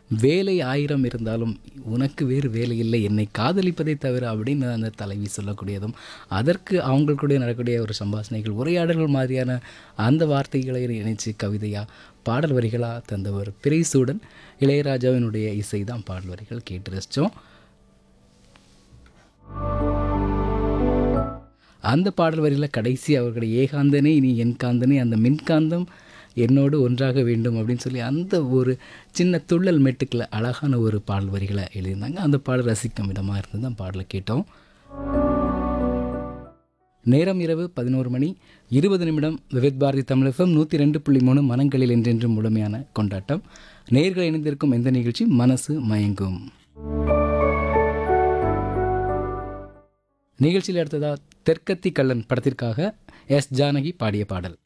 வேலை ஆயிரம் இருந்தாலும் உனக்கு வேறு வேலை இல்லை என்னை காதலிப்பதை தவிர அப்படின்னு அந்த தலைவி சொல்லக்கூடியதும் அதற்கு அவங்களுக்குடைய நடக்கக்கூடிய ஒரு சம்பாஷணைகள் உரையாடல்கள் மாதிரியான அந்த வார்த்தைகளை இணைச்சு கவிதையாக பாடல் வரிகளாக தந்தவர் பிரைசூடன் இளையராஜாவினுடைய இசை தான் பாடல் வரிகள் கேட்டு ரசித்தோம் அந்த பாடல் வரியில் கடைசி அவர்களுடைய ஏகாந்தனே இனி என் காந்தனே அந்த மின்காந்தம் என்னோடு ஒன்றாக வேண்டும் அப்படின்னு சொல்லி அந்த ஒரு சின்ன துள்ளல் மெட்டுக்களை அழகான ஒரு பாடல் வரிகளை எழுதியிருந்தாங்க அந்த பாடல் ரசிக்கும் விதமாக இருந்து தான் பாடலை கேட்டோம் நேரம் இரவு பதினோரு மணி இருபது நிமிடம் விவித் பாரதி தமிழகம் நூற்றி ரெண்டு புள்ளி மூணு மனங்களில் என்றென்றும் முழுமையான கொண்டாட்டம் நேர்கள் இணைந்திருக்கும் எந்த நிகழ்ச்சி மனசு மயங்கும் நிகழ்ச்சியில் அடுத்ததா தெற்கத்தி கள்ளன் படத்திற்காக எஸ் ஜானகி பாடிய பாடல்